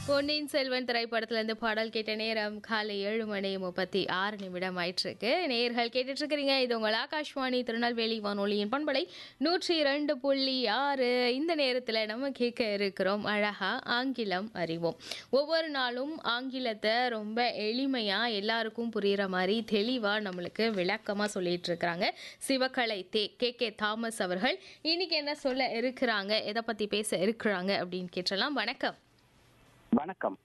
பொன்னியின் செல்வன் திரைப்படத்துல இருந்து பாடல் கேட்ட நேரம் காலை ஏழு மணி முப்பத்தி ஆறு நிமிடம் ஆயிட்டிருக்கு நேர்கள் கேட்டுட்டு இருக்கிறீங்க இது உங்கள் ஆகாஷ்வாணி திருநெல்வேலி வானொலியின் பண்பலை நூற்றி இரண்டு புள்ளி ஆறு இந்த நேரத்தில் நம்ம கேட்க இருக்கிறோம் அழகா ஆங்கிலம் அறிவோம் ஒவ்வொரு நாளும் ஆங்கிலத்தை ரொம்ப எளிமையாக எல்லாருக்கும் புரிகிற மாதிரி தெளிவாக நம்மளுக்கு விளக்கமாக சொல்லிட்டு இருக்கிறாங்க சிவகலை தே கே கே தாமஸ் அவர்கள் இன்னைக்கு என்ன சொல்ல இருக்கிறாங்க எதை பற்றி பேச இருக்கிறாங்க அப்படின்னு கேட்டலாம் வணக்கம் வணக்கம்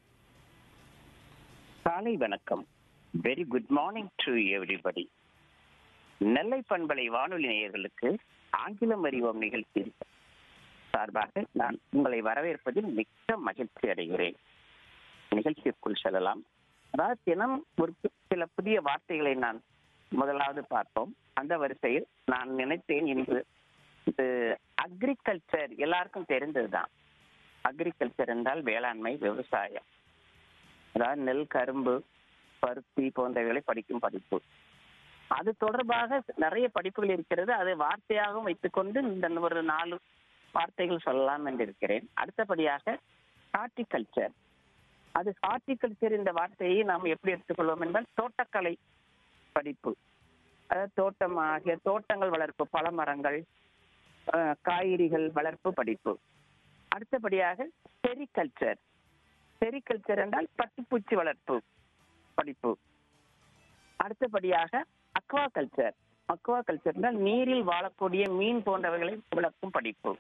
காலை வணக்கம் very good morning to everybody Nellai பண்பலை வானொலி நேயர்களுக்கு ஆங்கிலம் அறிவோம் நிகழ்ச்சி சார்பாக நான் உங்களை வரவேற்பதில் மிக்க மகிழ்ச்சி அடைகிறேன் நிகழ்ச்சிக்குள் செல்லலாம் அதாவது தினம் ஒரு பு- சில புதிய வார்த்தைகளை நான் முதலாவது பார்ப்போம் அந்த வரிசையில் நான் நினைத்தேன் இன்று இது அக்ரிகல்ச்சர் எல்லாருக்கும் தெரிந்ததுதான் அக்ரிகல்ச்சர் என்றால் வேளாண்மை விவசாயம் அதாவது நெல் கரும்பு பருத்தி போன்றவைகளை படிக்கும் படிப்பு அது தொடர்பாக நிறைய படிப்புகள் இருக்கிறது அதை வார்த்தையாகவும் வைத்துக்கொண்டு இந்த ஒரு நாலு வார்த்தைகள் சொல்லலாம் என்று இருக்கிறேன் அடுத்தபடியாக ஹார்டிகல்ச்சர் அது ஹார்டிகல்ச்சர் இந்த வார்த்தையை நாம் எப்படி எடுத்துக்கொள்வோம் என்றால் தோட்டக்கலை படிப்பு அதாவது தோட்டம் ஆகிய தோட்டங்கள் வளர்ப்பு பழமரங்கள் அஹ், காய்கறிகள் வளர்ப்பு படிப்பு அடுத்தபடியாக செரிகல்ச்சர் செரிகல்ச்சர் என்றால் பட்டுப்பூச்சி வளர்ப்பு படிப்பு அடுத்தபடியாக அக்வா கல்ச்சர் அக்வா கல்ச்சர் என்றால் நீரில் வாழக்கூடிய மீன் போன்றவைகளை வளர்க்கும் படிப்பு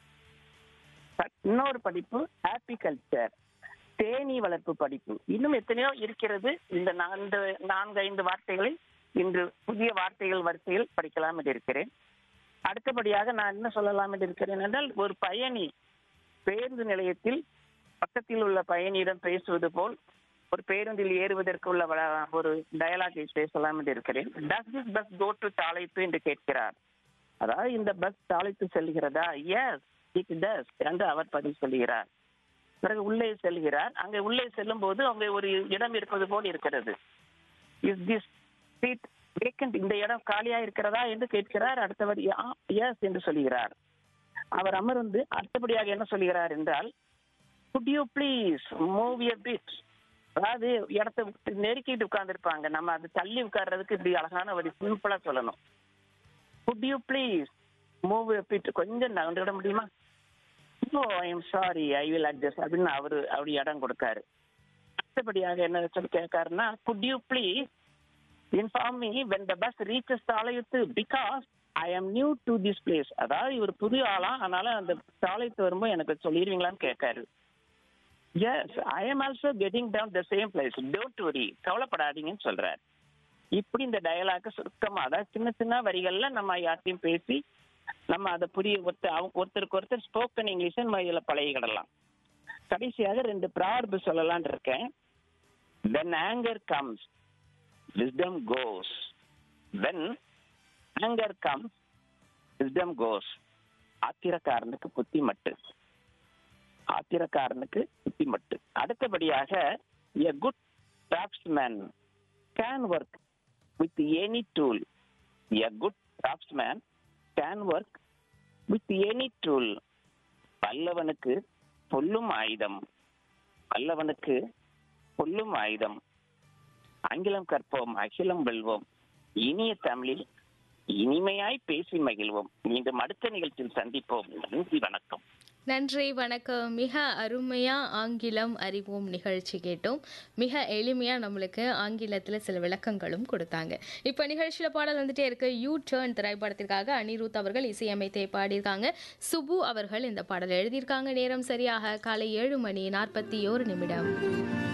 இன்னொரு படிப்பு ஹாப்பி கல்ச்சர் தேனீ வளர்ப்பு படிப்பு இன்னும் எத்தனையோ இருக்கிறது இந்த நான்கு நான்கு ஐந்து வார்த்தைகளை இன்று புதிய வார்த்தைகள் வரிசையில் படிக்கலாம் என்று இருக்கிறேன் அடுத்தபடியாக நான் என்ன சொல்லலாம் என்று இருக்கிறேன் என்றால் ஒரு பயணி பேருந்து நிலையத்தில் பக்கத்தில் உள்ள பயணியிடம் பேசுவது போல் ஒரு பேருந்தில் ஏறுவதற்கு உள்ள வ- ஒரு டயலாகை பேசலாம் என்று இருக்கிறேன் does this bus go to Thalaiyuthu என்று கேட்கிறார் அதாவது இந்த பஸ் தாளைத்து செல்கிறதா எஸ் இட் டஸ் என்று அவர் பதில் சொல்கிறார் பிறகு உள்ளே செல்கிறார் அங்கே உள்ளே செல்லும் போது அங்கே ஒரு இடம் இருப்பது போல் இருக்கிறது இஸ் திஸ் சீட் வேக்கண்ட் இந்த இடம் காலியா இருக்கிறதா என்று கேட்கிறார் அடுத்தவர் எஸ் என்று சொல்கிறார் அவர் அமர்ந்து அடுத்தபடியாக என்ன சொல்கிறார் என்றால் could you please move a bit அதாவது இடத்த விட்டு நெருக்கிட்டு உட்கார்ந்துருப்பாங்க நம்ம அது தள்ளி உட்கார்றதுக்கு இப்படி அழகான ஒரு சிம்பிளா சொல்லணும் could you please move a bit கொஞ்சம் நகர்ந்து விட முடியுமா oh I am sorry I will adjust அப்படின்னு அவரு அவர் இடம் கொடுக்காரு அடுத்தபடியாக என்ன சொல்லி கேட்காருன்னா could you please inform me when the bus reaches Thalaiyuthu because I am new to this place அதாவது இவர் புது ஆளா அதனால அந்த தாளையத்து வரும்போது எனக்கு சொல்லிடுவீங்களான்னு கேட்காரு yes I am also getting down the same place don't worry கவலைப்படாதீங்கன்னு சொல்றாரு இப்படி இந்த டயலாக சுருக்கமா அதாவது சின்ன சின்ன வரிகள்ல நம்ம யார்ட்டையும் பேசி நம்ம அதை புரிய ஒருத்தர் அவங்க ஒருத்தருக்கு ஒருத்தர் ஸ்போக்கன் இங்கிலீஷ் நம்ம இதுல பழகிக்கிடலாம் கடைசியாக ரெண்டு ப்ரார்பு சொல்லலாம்னு இருக்கேன் when anger comes wisdom goes when anger comes wisdom goes ஆத்திரக்காரனுக்கு புத்தி மட்டு ஆத்திரக்காரனுக்கு புத்தி மட்டு அடுத்தபடியாக a good craftsman can work with any tool a good craftsman can work with any tool வல்லவனுக்கு பொல்லும் ஆயுதம் வல்லவனுக்கு பொல்லும் ஆயுதம் ஆங்கிலம் கற்போம் அகிலம் வெல்வோம் இனிய தமிழில் இனிமையாய் பேசி மகிழ்வோம் மீண்டும் அடுத்த நிகழ்ச்சியில் சந்திப்போம் நன்றி வணக்கம் நன்றி வணக்கம் மிக அருமையாக ஆங்கிலம் அறிவோம் நிகழ்ச்சி கேட்டோம் மிக எளிமையாக நம்மளுக்கு ஆங்கிலத்தில் சில விளக்கங்களும் கொடுத்தாங்க இப்போ நிகழ்ச்சியில் பாடல் வந்துட்டே இருக்கு யூ டேர்ன் திரைப்படத்திற்காக அனிருத் அவர்கள் இசையமைத்தே பாடியிருக்காங்க சுபு அவர்கள் இந்த பாடல் எழுதியிருக்காங்க நேரம் சரியாக காலை ஏழு மணி நாற்பத்தி ஓரு நிமிடம்